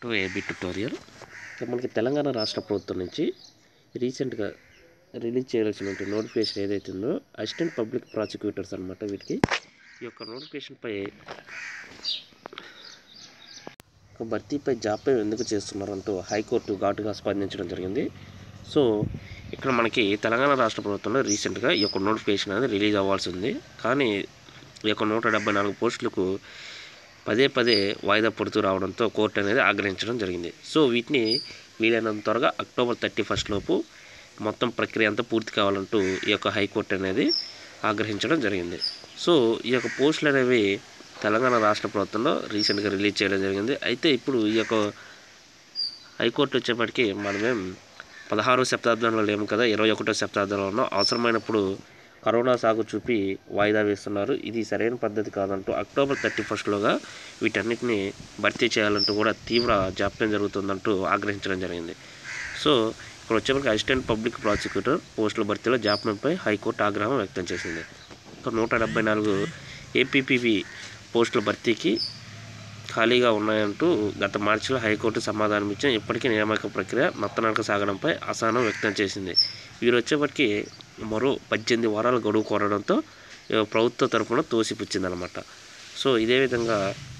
to AB tutorial ఇక మనకి తెలంగాణ రాష్ట్ర ప్రభుత్వం నుంచి రీసెంట్గా రిలీజ్ చేయాల్సినటువంటి నోటిఫికేషన్ ఏదైతే ఉందో అసిస్టెంట్ పబ్లిక్ ప్రాసిక్యూటర్స్ అనమాట వీటికి ఈ యొక్క నోటిఫికేషన్పై ఒక భర్తీపై జాప్యం ఎందుకు చేస్తున్నారంటూ హైకోర్టు ఘాటుగా స్పందించడం జరిగింది సో ఇక్కడ మనకి తెలంగాణ రాష్ట్ర ప్రభుత్వంలో రీసెంట్గా ఈ యొక్క నోటిఫికేషన్ అనేది రిలీజ్ అవ్వాల్సి ఉంది కానీ ఈ యొక్క నూట డెబ్బై నాలుగు పోస్టులకు పదే పదే వాయిదా పడుతూ రావడంతో కోర్టు అనేది ఆగ్రహించడం జరిగింది సో వీటిని వీలైనంత త్వరగా అక్టోబర్ థర్టీ ఫస్ట్ లోపు మొత్తం ప్రక్రియ అంతా పూర్తి కావాలంటూ ఈ యొక్క హైకోర్టు అనేది ఆగ్రహించడం జరిగింది సో ఈ యొక్క పోస్టులు అనేవి తెలంగాణ రాష్ట్ర ప్రభుత్వంలో రీసెంట్గా రిలీజ్ చేయడం జరిగింది అయితే ఇప్పుడు ఈ యొక్క హైకోర్టు వచ్చేప్పటికి మనమేం పదహారో శతాబ్దంలో లేము కదా ఇరవై ఒకటో శతాబ్దంలో ఉన్నాం అవసరమైనప్పుడు కరోనా సాగు చూపి వాయిదా వేస్తున్నారు ఇది సరైన పద్ధతి కాదంటూ అక్టోబర్ థర్టీ ఫస్ట్లోగా వీటన్నిటిని భర్తీ చేయాలంటూ కూడా తీవ్ర జాప్యం జరుగుతుందంటూ ఆగ్రహించడం జరిగింది సో ఇక్కడ వచ్చేప్పటికి అసిస్టెంట్ పబ్లిక్ ప్రాసిక్యూటర్ పోస్టుల భర్తీలో జాప్యంపై హైకోర్టు ఆగ్రహం వ్యక్తం చేసింది ఒక నూట డెబ్బై నాలుగు ఏపీపీవి పోస్టుల భర్తీకి ఖాళీగా ఉన్నాయంటూ గత మార్చిలో హైకోర్టు సమాధానం ఇచ్చిన ఇప్పటికీ నియామక ప్రక్రియ నత్తనడక సాగడంపై అసహనం వ్యక్తం చేసింది వీరు వచ్చేప్పటికి మరో పద్దెనిమిది వారాల గడువు కోరడంతో ఈ ప్రభుత్వ తరఫున తోసిపుచ్చిందనమాట సో ఇదే విధంగా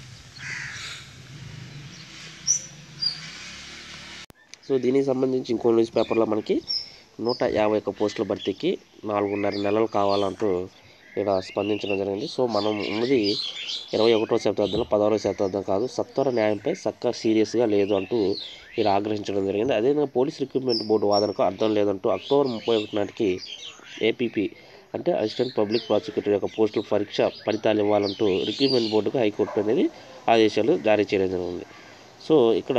సో దీనికి సంబంధించి ఇంకో న్యూస్ పేపర్లో మనకి నూట యాభై ఒక్క పోస్టుల భర్తీకి నాలుగున్నర నెలలు కావాలంటూ ఇక్కడ స్పందించడం జరిగింది సో మనం ఉన్నది ఇరవై ఒకటో శతాబ్దంలో పదహారో శతాబ్దం కాదు సత్వర న్యాయంపై చక్కగా సీరియస్గా లేదు అంటూ ఇక్కడ ఆగ్రహించడం జరిగింది అదేవిధంగా పోలీస్ రిక్రూట్మెంట్ బోర్డు వాదనకు అర్థం లేదంటూ అక్టోబర్ ముప్పై ఒకటి నాటికి ఏపీపీ అంటే అసిస్టెంట్ పబ్లిక్ ప్రాసిక్యూటర్ యొక్క పోస్టుల పరీక్ష ఫలితాలు ఇవ్వాలంటూ రిక్రూట్మెంట్ బోర్డుకు హైకోర్టు అనేది ఆదేశాలు జారీ చేయడం జరిగింది సో ఇక్కడ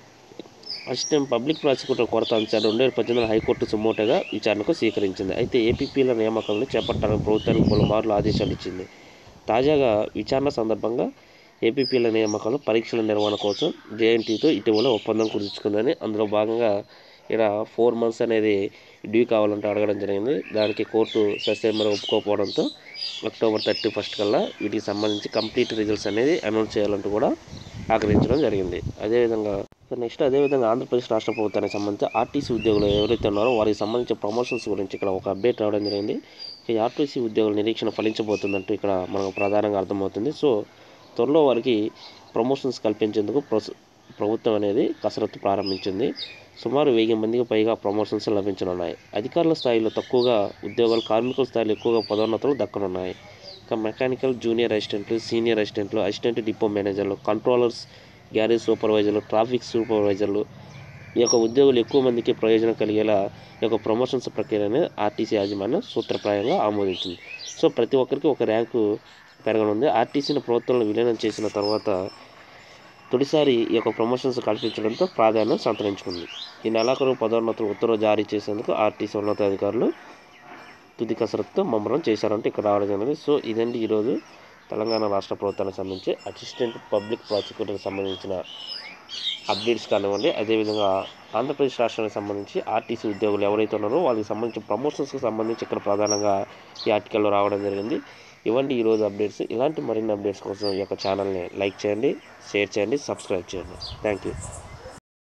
అసిస్టెంట్ పబ్లిక్ ప్రాసిక్యూటర్ కొరత అంశాలు రెండు వేల పద్దెనిమిది హైకోర్టు సుమోటోగా విచారణకు స్వీకరించింది అయితే ఏపీపీల నియామకాలను చేపట్టాలని ప్రభుత్వానికి పలుమార్లు ఆదేశాలు ఇచ్చింది తాజాగా విచారణ సందర్భంగా ఏపీపీల నియామకాలు పరీక్షల నిర్వహణ కోసం జేఎన్టీతో ఇటీవల ఒప్పందం కుదుర్చుకుందని అందులో భాగంగా ఇక్కడ ఫోర్ మంత్స్ అనేది డ్యూ కావాలంటే అడగడం జరిగింది దానికి కోర్టు సస్యమర ఒప్పుకోకపోవడంతో అక్టోబర్ థర్టీ ఫస్ట్ కల్లా వీటికి సంబంధించి కంప్లీట్ రిజల్ట్స్ అనేది అనౌన్స్ చేయాలంటూ కూడా ఆగ్రహించడం జరిగింది అదేవిధంగా నెక్స్ట్ అదేవిధంగా ఆంధ్రప్రదేశ్ రాష్ట్ర ప్రభుత్వానికి సంబంధించి ఆర్టీసీ ఉద్యోగులు ఎవరైతే ఉన్నారో వారికి సంబంధించిన ప్రమోషన్స్ గురించి ఇక్కడ ఒక అప్డేట్ రావడం జరిగింది ఈ ఆర్టీసీ ఉద్యోగుల నిరీక్షణ ఫలించబోతుందంటూ ఇక్కడ మనకు ప్రధానంగా అర్థమవుతుంది సో త్వరలో వారికి ప్రమోషన్స్ కల్పించేందుకు ప్రభుత్వం అనేది కసరత్తు ప్రారంభించింది సుమారు వెయ్యి మందికి పైగా ప్రమోషన్స్ లభించనున్నాయి అధికారుల స్థాయిలో తక్కువగా ఉద్యోగాలు కార్మికుల స్థాయిలో ఎక్కువగా పదోన్నతులు దక్కనున్నాయి ఇంకా మెకానికల్ జూనియర్ అసిస్టెంట్లు సీనియర్ అసిస్టెంట్లు అసిస్టెంట్ డిపో మేనేజర్లు కంట్రోలర్స్ గ్యారేజ్ సూపర్వైజర్లు ట్రాఫిక్ సూపర్వైజర్లు ఈ యొక్క ఉద్యోగులు ఎక్కువ మందికి ప్రయోజనం కలిగేలా ఈ యొక్క ప్రమోషన్స్ ప్రక్రియ అనేది ఆర్టీసీ యాజమాన్యం సూత్రప్రాయంగా ఆమోదించింది సో ప్రతి ఒక్కరికి ఒక ర్యాంకు పెరగనుంది ఆర్టీసీని ప్రభుత్వంలో విలీనం చేసిన తర్వాత తొలిసారి ఈ యొక్క ప్రమోషన్స్ కల్పించడంతో ప్రాధాన్యం సంతరించుకుంది ఈ నెలాఖరు పదోన్నతులు ఉత్తర్వు జారీ చేసేందుకు ఆర్టీసీ ఉన్నతాధికారులు తుది కసరత్తు ముమ్మరం చేశారంటే ఇక్కడ రావడం జరిగింది సో ఇదండి ఈరోజు తెలంగాణ రాష్ట్ర ప్రభుత్వానికి సంబంధించి అసిస్టెంట్ పబ్లిక్ ప్రాసిక్యూటర్కి సంబంధించిన అప్డేట్స్ కానివ్వండి అదేవిధంగా ఆంధ్రప్రదేశ్ రాష్ట్రానికి సంబంధించి ఆర్టీసీ ఉద్యోగులు ఎవరైతే ఉన్నారో వాళ్ళకి సంబంధించి ప్రమోషన్స్కి సంబంధించి ఇక్కడ ప్రధానంగా ఈ ఆర్టికల్లో రావడం జరిగింది ఇవ్వండి ఈరోజు అప్డేట్స్ ఇలాంటి మరిన్ని అప్డేట్స్ కోసం ఈ యొక్క ఛానల్ని లైక్ చేయండి షేర్ చేయండి సబ్స్క్రైబ్ చేయండి థ్యాంక్ యూ